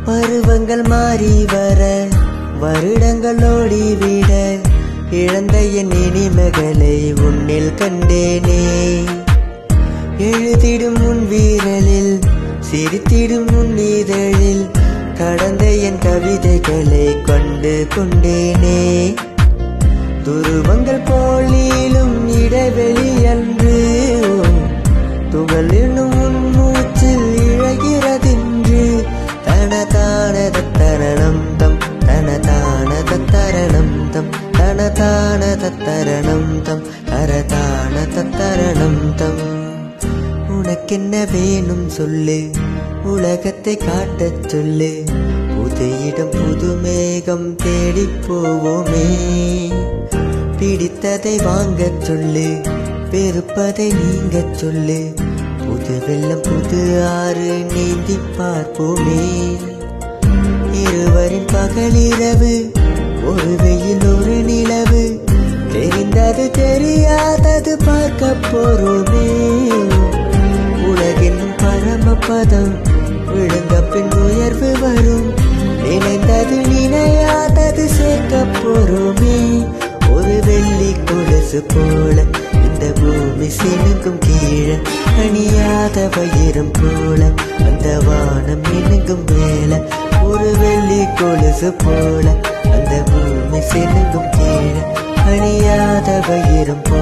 பருவங்கள் மாறி வர வருடங்கள் ஓடிவிட இழந்த என் இனிமகளை உன்னில் கண்டேனே எழுதிடும் உன் வீரலில் சிரித்திடும் உன் இதழில் கடந்த என் கவிதைகளை கொண்டு கொண்டேனே துருவங்கள் போலிலும் இடைவெளி அன்று துகள் என்னும் உன் மூச்சில் இழகிறதென்று தன தானத தரணம் தம் தன தானத தரணம் தம் தன தானத தரணம் தம் தர தானத தரணம் தம் உனக்கென்ன வேணும் சொல்லு உலகத்தை காட்டச் சொல்லு புது இடம் புது மேகம் தேடிப் போவோமே பிடித்ததை வாங்கச் சொல்லு வெறுப்பதை நீங்கச் சொல்லு புது வெள்ளம் புது ஆறு நீந்தி பார்ப்போமே இருவரின் பகலிரவு ஒரு வெயில் ஒரு நிலவு தெரிந்தது தெரியாதது பார்க்க போறோமே உலகின் பரமபதம் விழுந்த பின் உயர்வு வரும் நினைந்தது நினையாதது சேர்க்க போறோமே ஒரு வெள்ளி கொலுசு போல இந்த பூமி சினுங்கும் கீழே அணியாத வயிறம் போல அந்த வானம் மினுங்கும் மேல ஒரு வெள்ளி கொலுசு போல அந்த பூமி சினுங்கும் கீழே அணியாத வயிறம் போல